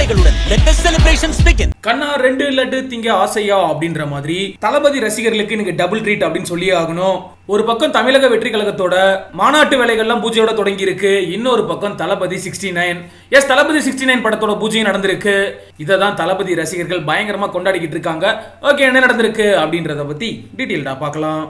ஆடைகளுடன் let the celebrations begin கண்ணா ரெண்டு லட்டு திங்க ஆசையா அப்படின்ற மாதிரி தளபதி ரசிகர்களுக்கு எனக்கு டபுள் ட்ரீட் அப்படின்னு சொல்லியே ஆகணும் ஒரு பக்கம் தமிழக வெற்றி கழகத்தோட மாநாட்டு வேலைகள்லாம் பூஜையோட தொடங்கி இருக்கு இன்னொரு பக்கம் Thalapathy sixty nine yes Thalapathy sixty nine படத்தோட பூஜையும் நடந்திருக்கு இதை தான் தளபதி ரசிகர்கள் பயங்கரமா கொண்டாடிக்கிட்டு இருக்காங்க ஓகே என்ன நடந்திருக்கு அப்படின்றத பத்தி டீட்டெயில்டா பார்க்கலாம்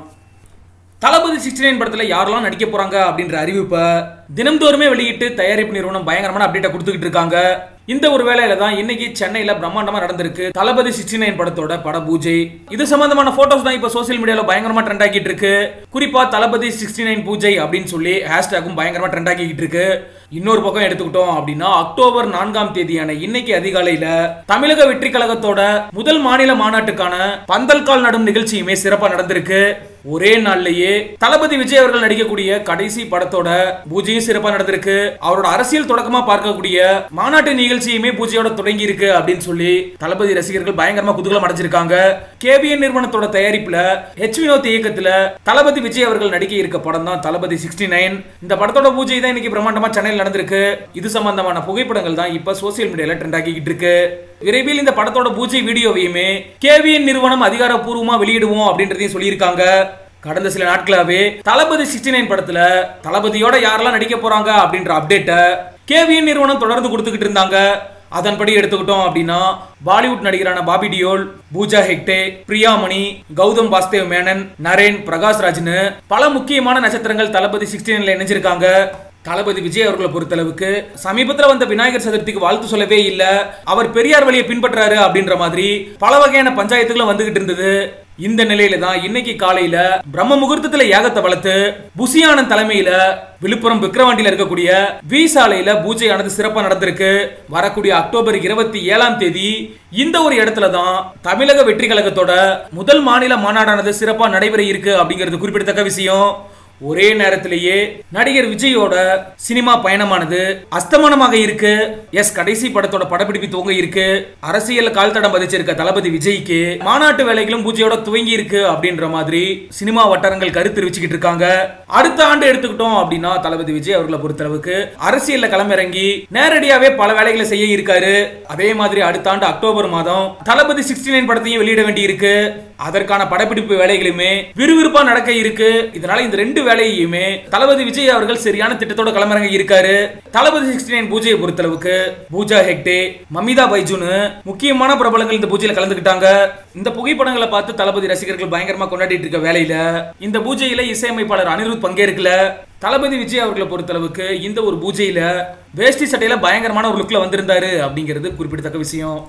தளபதி சிக்ஸ்டி நைன் படத்துல யாரெல்லாம் நடிக்க போறாங்க அப்படின்ற அறிவிப்பை தினம்தோறுமே வெளியிட்டு தயாரிப்பு நிறுவனம் பயங்கரமான அப்டேட்டை கொடுத்துக்கிட்டு இருக்காங்க இந்த ஒரு வேலையில தான் இன்னைக்கு சென்னையில பிரம்மாண்டமா நடந்திருக்கு தளபதி சிக்ஸ்டி நைன் படத்தோட பட பூஜை இது சம்பந்தமான போட்டோஸ் தான் இப்ப சோசியல் மீடியால பயங்கரமா ட்ரெண்ட் ஆகிட்டு இருக்கு குறிப்பா தளபதி சிக்ஸ்டி நைன் பூஜை அப்படின்னு சொல்லி ஹேஷ்டேக்கும் பயங்கரமா ட்ரெண்ட் ஆகிட்டு இருக்கு இன்னொரு பக்கம் எடுத்துக்கிட்டோம் அப்படின்னா அக்டோபர் நான்காம் தேதியான இன்னைக்கு அதிகாலையில தமிழக வெற்றி கழகத்தோட முதல் மாநில மாநாட்டுக்கான பந்தல் கால் நடும் நிகழ்ச்சியுமே சிறப்பா நடந்திருக்கு ஒரே நாள்லயே தளபதி விஜய் அவர்கள் நடிக்கக்கூடிய கடைசி படத்தோட பூஜையும் சிறப்பா நடந்திருக்கு அவரோட அரசியல் தொடக்கமா பார்க்கக்கூடிய மாநாட்டு நிகழ்ச்சியுமே பூஜையோட தொடங்கி இருக்கு அப்படின்னு சொல்லி தளபதி ரசிகர்கள் பயங்கரமா குதூகலம் அடைஞ்சிருக்காங்க கேபிஎன் நிறுவனத்தோட தயாரிப்புல ஹெச் வினோத் இயக்கத்துல தளபதி விஜய் அவர்கள் நடிக்க இருக்க படம் தான் தளபதி சிக்ஸ்டி நைன் இந்த படத்தோட பூஜை தான் இன்னைக்கு பிரம்மாண்டமா சென்னையில் நடந்திருக்கு இது சம்பந்தமான புகைப்படங்கள் தான் இப்ப சோசியல் மீடியால ட்ரெண்ட் ஆகிக்கிட்டு இருக்கு விரைவில் இந்த படத்தோட பூஜை வீடியோவையுமே கேவிஎன் நிறுவனம் அதிகாரப்பூர்வமா வெளியிடுவோம் அப்படின்றதையும் சொல்லியிருக்காங்க கடந்த சில நாட்களாவே தளபதி சிக்ஸ்டி நைன் படத்துல தளபதியோட யாரெல்லாம் நடிக்க போறாங்க அப்படின்ற அப்டேட்டை கேவிஎன் நிறுவனம் தொடர்ந்து கொடுத்துக்கிட்டு இருந்தாங்க அதன்படி எடுத்துக்கிட்டோம் அப்படின்னா பாலிவுட் நடிகரான பாபி டியோல் பூஜா ஹெக்டே பிரியாமணி கௌதம் வாஸ்தேவ் மேனன் நரேன் பிரகாஷ் ராஜ்னு பல முக்கியமான நட்சத்திரங்கள் தளபதி சிக்ஸ்டி நைன்ல இணைஞ்சிருக்காங்க தளபதி விஜய் அவர்களை பொறுத்தளவுக்கு சமீபத்துல வந்த விநாயகர் சதுர்த்திக்கு வாழ்த்து சொல்லவே இல்ல அவர் பெரியார் வழியை பின்பற்றாரு அப்படின்ற மாதிரி பல வகையான பஞ்சாயத்துகளும் வந்துகிட்டு இருந்தது இந்த நிலையில தான் இன்னைக்கு காலையில பிரம்ம முகூர்த்தத்துல யாகத்தை வளர்த்து புசியானன் தலைமையில விழுப்புரம் விக்கிரவாண்டியில இருக்கக்கூடிய வி சாலையில பூஜையானது சிறப்பா நடந்திருக்கு வரக்கூடிய அக்டோபர் இருபத்தி ஏழாம் தேதி இந்த ஒரு இடத்துல தான் தமிழக வெற்றி கழகத்தோட முதல் மாநில மாநாடானது சிறப்பா நடைபெற இருக்கு அப்படிங்கிறது குறிப்பிடத்தக்க விஷயம் ஒரே நேரத்திலேயே நடிகர் விஜயோட சினிமா பயணமானது அஸ்தமனமாக இருக்கு எஸ் கடைசி படத்தோட படப்பிடிப்பு துவங்க இருக்கு அரசியல் கால் தடம் பதிச்சிருக்க தளபதி விஜய்க்கு மாநாட்டு வேலைகளும் பூஜையோட துவங்கி இருக்கு அப்படின்ற மாதிரி சினிமா வட்டாரங்கள் கருத்து தெரிவிச்சுக்கிட்டு இருக்காங்க அடுத்த ஆண்டு எடுத்துக்கிட்டோம் அப்படின்னா தளபதி விஜய் அவர்களை பொறுத்தளவுக்கு அரசியல்ல களமிறங்கி நேரடியாவே பல வேலைகளை செய்ய இருக்காரு அதே மாதிரி அடுத்த ஆண்டு அக்டோபர் மாதம் தளபதி சிக்ஸ்டி நைன் படத்தையும் வெளியிட வேண்டி இருக்கு அதற்கான படப்பிடிப்பு வேலைகளுமே விறுவிறுப்பா நடக்க இருக்கு இதனால இந்த ரெண்டு வேலையுமே தளபதி விஜய் அவர்கள் சரியான திட்டத்தோட களமிறங்க இருக்காரு தளபதி சிக்ஸ்டி நைன் பூஜையை பொறுத்தளவுக்கு பூஜா ஹெக்டே மமிதா பைஜுனு முக்கியமான பிரபலங்கள் இந்த பூஜையில கலந்துக்கிட்டாங்க இந்த புகைப்படங்களை பார்த்து தளபதி ரசிகர்கள் பயங்கரமா கொண்டாடிட்டு இருக்க வேலையில இந்த பூஜையில இசையமைப்பாளர் அனிருத் பங்கேற்கல தளபதி விஜய் அவர்களை பொறுத்தளவுக்கு இந்த ஒரு பூஜையில வேஷ்டி சட்டையில பயங்கரமான ஒரு லுக்ல வந்திருந்தாரு அப்படிங்கிறது குறிப்பிடத்தக்க விஷயம்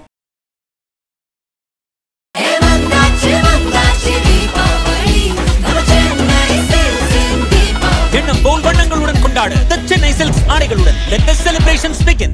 வந்தாச்சு வந்தாச்சு தீபாவளி நம்ம சென்னை சில்க்ஸின் தீபாவளி எண்ணம் போல் வண்ணங்களுடன் கொண்டாட the chennai silks ஆடைகளுடன் let the celebrations begin